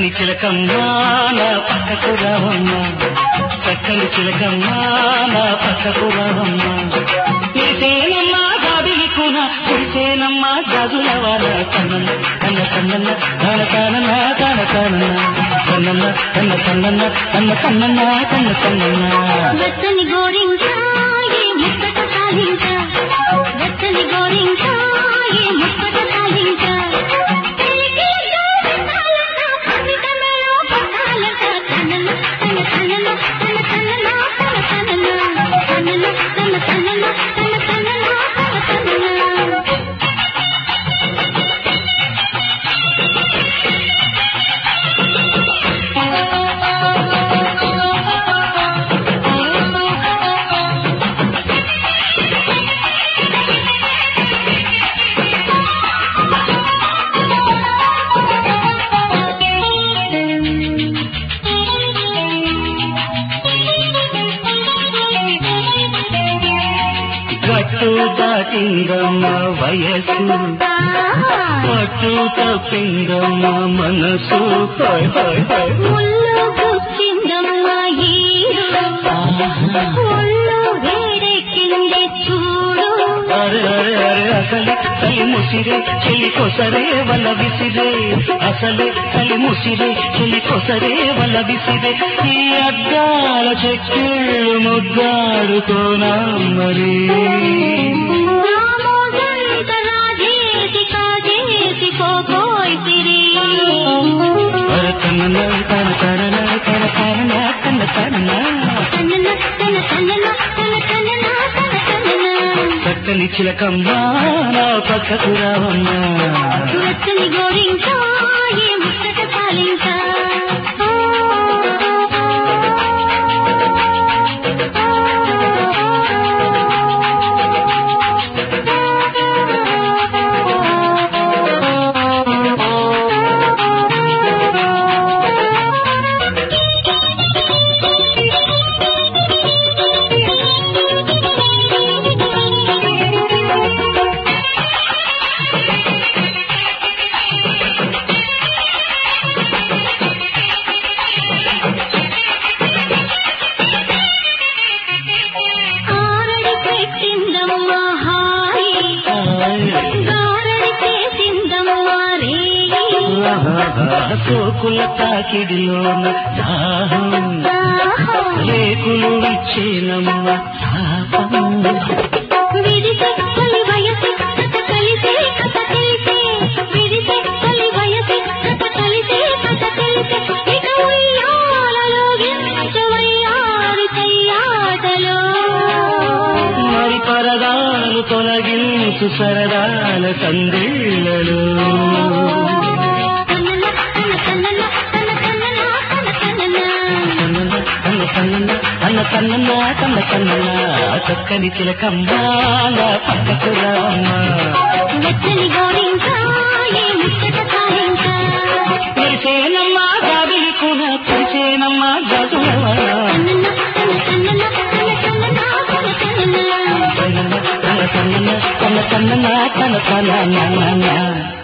చక్కని చిలకమ్మా నా పక్కకు రావమ్మా చక్కని చిలకమ్మా నా పక్కకు రావమ్మా కురిసేనమ్మా గాబిలికున కురిసేనమ్మా గాజుల వార కన్నన్న కన్న కన్నన్న కాన కానన్న కాన కానన్న కన్నన్న కన్న కన్నన్న కన్న కన్నన్న కన్న కన్నన్న వెచ్చని గోరింక ఏ ముక్కట సాగింక వెచ్చని గోరింక ఏ ముక్కట సాగింక గట్టు దాటిందమ్మ వయస్సు పట్టు తప్పిందమ్మ మనసు హాయ్ హాయ్ హాయ్ ముళ్ళు గుచ్చిందమ్మ ఈరు ఒళ్ళు వేడెక్కింది చూడు అరే అరే అరే అసలే తలి ముసిరే చెలి కొసరే వల విసిరే అసలే తలి ముసిరే చెలి కొసరే వల విసిరే ఈ అద్దాల చెక్కిళ్ళు ముద్దాడుకోనా మరి రామోదంత రాజేసి కాజేసి పోపోయ్ సిరి అరే తన తన తన తన తన తన తన తనన తన తనన తన తనన తన తనన చక్కని చిలకమ్మా నా పక్కకు రావమ్మా వెచ్చని గోరింక ఏ ముక్కట పాలింక ఆరడి పెట్టిందమ్మ హాయి గారడి చేసిందమ్మ రేయి సోకుల తాకిడిలోన దాహం రేకులు ఇచ్చేనమ్మ తాపం విడిసే తొలి వయసి కథ కలిసే కథ తెలిసే విడిసే తొలి వయసి కథ కలిసే కథ తెలిసే ఇక ఉయ్యాలలో గించవయ్యారు చెయ్యాటలో మరి పరదాలు తొలగించు సరదాల సందేళ్లలో తనన తన తనన తన తనన తన తనన అన్న కన్నన్న అన్న కన్నన్న కన్న కన్నన్న చక్కని చిలకమ్మా నా పక్కకు రామ్మా వెచ్చని గోరింక ఏ ముచ్చట సాయింక కురిసేనమ్మా గాబిలికున కురిసేనమ్మా గజులవా తనన తన తనన తన తనన తన తనన తన తన తన తన తన తన తన తన